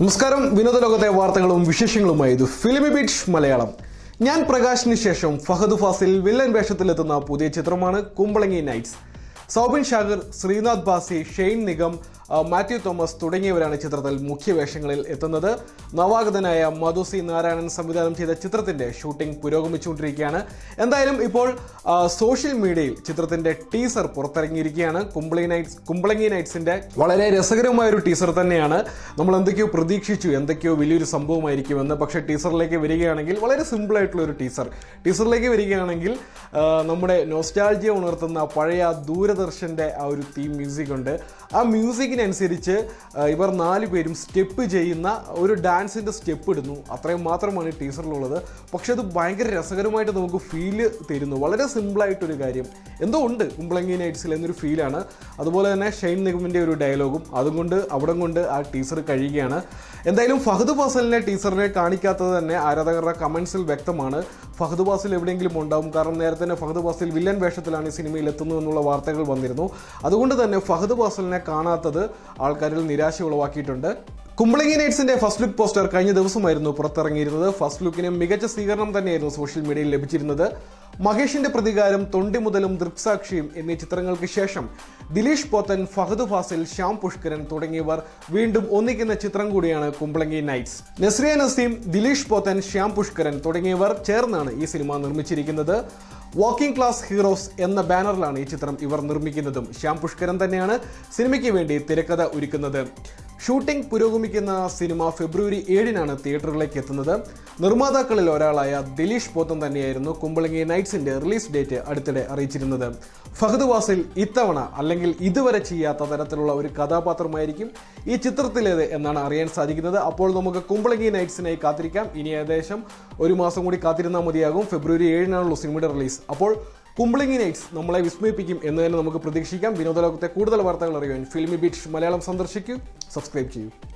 നമസ്കാരം വിനോദ ലോകത്തെ വാർത്തകളും വിശേഷങ്ങളുമായി ഇത് ഫിലിമി ബീറ്റ് മലയാളം ഞാൻ പ്രകാശിന് ശേഷം ഫഹദ് ഫാസിൽ വില്ലൻ വേഷത്തിലെത്തുന്ന പുതിയ ചിത്രമാണ് കുമ്പളങ്ങി നൈറ്റ്സ് സൗബിൻ ഷാഗർ ശ്രീനാഥ് ബാസി ഷെയ്ൻ നിഗം ആ, മാത്യു തോമസ് തുടങ്ങിയവരാണ് ചിത്രത്തിൽ മുഖ്യ വേഷങ്ങളിൽ എത്തുന്നത് നവാഗതനായ മധു സി നാരായണൻ സംവിധാനം ചെയ്ത ചിത്രത്തിന്റെ ഷൂട്ടിംഗ് പുരോഗമിച്ചുകൊണ്ടിരിക്കുകയാണ് എന്തായാലും ഇപ്പോൾ ആ, സോഷ്യൽ മീഡിയയിൽ ചിത്രത്തിന്റെ ടീസർ പുറത്തിറങ്ങിയിരിക്കുകയാണ് കുമ്പളി നൈറ്റ്സ് കുമ്പളങ്ങി നൈറ്റ്സിന്റെ വളരെ രസകരമായ ഒരു ടീസർ തന്നെയാണ് നമ്മൾ എന്തൊക്കെയോ പ്രതീക്ഷിച്ചു എന്തൊക്കെയോ വലിയൊരു സംഭവമായിരിക്കുമെന്ന് പക്ഷേ ടീസറിലേക്ക് വരികയാണെങ്കിൽ വളരെ സിമ്പിൾ ആയിട്ടുള്ള ഒരു ടീസർ ടീസറിലേക്ക് വരികയാണെങ്കിൽ ആ, നമ്മുടെ നോസ്റ്റാൾജിയ ഉണർത്തുന്ന പഴയ ദൂരദർശന്റെ ആ ഒരു തീം മ്യൂസിക് ഉണ്ട് ആ മ്യൂസിക്കിനനുസരിച്ച് ആ, ഇവർ നാല് പേരും സ്റ്റെപ്പ് ചെയ്യുന്ന ഒരു ഡാൻസിന്റെ സ്റ്റെപ്പ് ഇടുന്നു അത്രയും മാത്രമാണ് ഈ ടീസറിലുള്ളത് പക്ഷെ അത് ഭയങ്കര രസകരമായിട്ട് നമുക്ക് ഫീല് തരുന്നു വളരെ സിമ്പിളായിട്ടൊരു കാര്യം എന്തോ ഉണ്ട് കുമ്പളങ്ങി നൈറ്റ്സിൽ എന്നൊരു ഫീലാണ് അതുപോലെ തന്നെ ഷെയ്ൻ നിഗമിൻ്റെ ഒരു ഡയലോഗും അതും കൊണ്ട് അവിടം കൊണ്ട് ആ ടീസർ കഴിയുകയാണ് എന്തായാലും ഫഹദ് ഫാസലിനെ ടീസറിനെ കാണിക്കാത്തത് തന്നെ ആരാധകരുടെ കമൻസിൽ വ്യക്തമാണ് ഫഹദ് ഫാസിൽ എവിടെയെങ്കിലും ഉണ്ടാവും കാരണം നേരത്തെ തന്നെ ഫഹദ് ഫാസിൽ വില്ലൻ വേഷത്തിലാണ് ഈ സിനിമയിൽ എത്തുന്നത് എന്നുള്ള വാർത്തകൾ വന്നിരുന്നു അതുകൊണ്ട് തന്നെ ഫഹദ് ഫാസലിനെ കാണാത്തത് ആൾക്കാരിൽ നിരാശ ഉളവാക്കിയിട്ടുണ്ട് കുമ്പളങ്ങി നൈറ്റ്സിന്റെ ഫസ്റ്റ് ലുക്ക് പോസ്റ്റർ കഴിഞ്ഞ ദിവസമായിരുന്നു പുറത്തിറങ്ങിയിരുന്നത് ഫസ്റ്റ് ലുക്കിന് മികച്ച സ്വീകരണം തന്നെയായിരുന്നു സോഷ്യൽ മീഡിയയിൽ ലഭിച്ചിരുന്നത് മഹേഷിന്റെ പ്രതികാരം തൊണ്ടി മുതലും ദൃക്സാക്ഷിയും എന്നീ ചിത്രങ്ങൾക്ക് ശേഷം ദിലീഷ് പോത്തൻ ഫഹദ് ഫാസിൽ ശ്യാം പുഷ്കരൻ തുടങ്ങിയവർ വീണ്ടും ഒന്നിക്കുന്ന ചിത്രം കൂടിയാണ് കുമ്പളങ്ങി നൈറ്റ്സ് നസ്രിയ നസീം ദിലീഷ് പോത്തൻ ശ്യാം പുഷ്കരൻ തുടങ്ങിയവർ ചേർന്നാണ് ഈ സിനിമ നിർമ്മിച്ചിരിക്കുന്നത് വാക്കിംഗ് ക്ലാസ് ഹീറോസ് എന്ന ബാനറിലാണ് ഈ ചിത്രം ഇവർ നിർമ്മിക്കുന്നതും ശ്യാം പുഷ്കരൻ തന്നെയാണ് സിനിമയ്ക്ക് വേണ്ടി തിരക്കഥ ഒരുക്കുന്നത് ഷൂട്ടിംഗ് പുരോഗമിക്കുന്ന സിനിമ ഫെബ്രുവരി ഏഴിനാണ് തിയേറ്ററുകളിലേക്ക് എത്തുന്നത് നിർമ്മാതാക്കളിൽ ഒരാളായ ദിലീഷ് പോത്തൻ തന്നെയായിരുന്നു കുമ്പളങ്ങി നൈറ്റ്സിന്റെ റിലീസ് ഡേറ്റ് അടുത്തിടെ അറിയിച്ചിരുന്നത് ഫഹദ് വാസിൽ ഇത്തവണ അല്ലെങ്കിൽ ഇതുവരെ ചെയ്യാത്ത തരത്തിലുള്ള ഒരു കഥാപാത്രമായിരിക്കും ഈ ചിത്രത്തിലേത് എന്നാണ് അറിയാൻ സാധിക്കുന്നത് അപ്പോൾ നമുക്ക് കുമ്പളങ്ങി നൈറ്റ്സിനായി കാത്തിരിക്കാം ഇനി ഏകദേശം ഒരു മാസം കൂടി കാത്തിരുന്നാൽ മതിയാകും ഫെബ്രുവരി ഏഴിനാണല്ലോ സിനിമയുടെ റിലീസ് അപ്പോൾ കുമ്പളിങ്ങി നൈറ്റ്സ് നമ്മളെ വിസ്മയിപ്പിക്കും എന്ന് തന്നെ നമുക്ക് പ്രതീക്ഷിക്കാം വിനോദലോകത്തെ കൂടുതൽ വാർത്തകൾ അറിയാൻ ഫിലിമി ബീറ്റ് മലയാളം സന്ദർശിക്കൂ സബ്സ്ക്രൈബ് ചെയ്യൂ